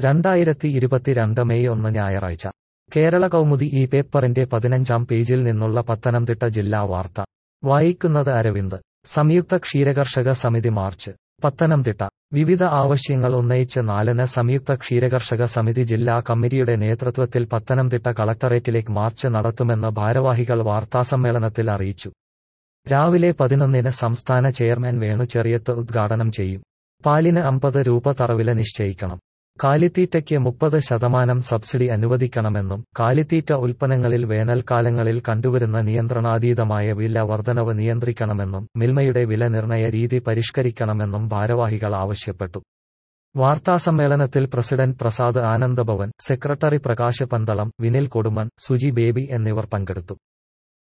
രണ്ടായിരത്തി ഇരുപത്തിരണ്ട് മെയ് ഒന്ന് ഞായറാഴ്ച കേരള കൗമുദി ഈ പേപ്പറിന്റെ പതിനഞ്ചാം പേജിൽ നിന്നുള്ള പത്തനംതിട്ട ജില്ലാ വാർത്ത വായിക്കുന്നത് അരവിന്ദ് സംയുക്ത ക്ഷീരകർഷക സമിതി മാർച്ച് പത്തനംതിട്ട വിവിധ ആവശ്യങ്ങൾ ഉന്നയിച്ച് നാലിന് സംയുക്ത ക്ഷീരകർഷക സമിതി ജില്ലാ കമ്മിറ്റിയുടെ നേതൃത്വത്തിൽ പത്തനംതിട്ട കളക്ടറേറ്റിലേക്ക് മാർച്ച് നടത്തുമെന്ന് ഭാരവാഹികൾ വാർത്താസമ്മേളനത്തിൽ അറിയിച്ചു രാവിലെ പതിനൊന്നിന് സംസ്ഥാന ചെയർമാൻ വേണു ചെറിയത്ത് ഉദ്ഘാടനം ചെയ്യും പാലിന് അമ്പത് രൂപ തറവില നിശ്ചയിക്കണം കാലിത്തീറ്റയ്ക്ക് മുപ്പത് ശതമാനം സബ്സിഡി അനുവദിക്കണമെന്നും കാലിത്തീറ്റ ഉൽപ്പന്നങ്ങളിൽ വേനൽക്കാലങ്ങളിൽ കണ്ടുവരുന്ന നിയന്ത്രണാതീതമായ വില വർധനവ് നിയന്ത്രിക്കണമെന്നും മിൽമയുടെ വില നിർണയ രീതി പരിഷ്കരിക്കണമെന്നും ഭാരവാഹികൾ ആവശ്യപ്പെട്ടു വാർത്താസമ്മേളനത്തിൽ president Prasad Anandabhavan secretary Prakash Pandalam Vinil Kodumon Suji Baby എന്നിവർ പങ്കെടുത്തു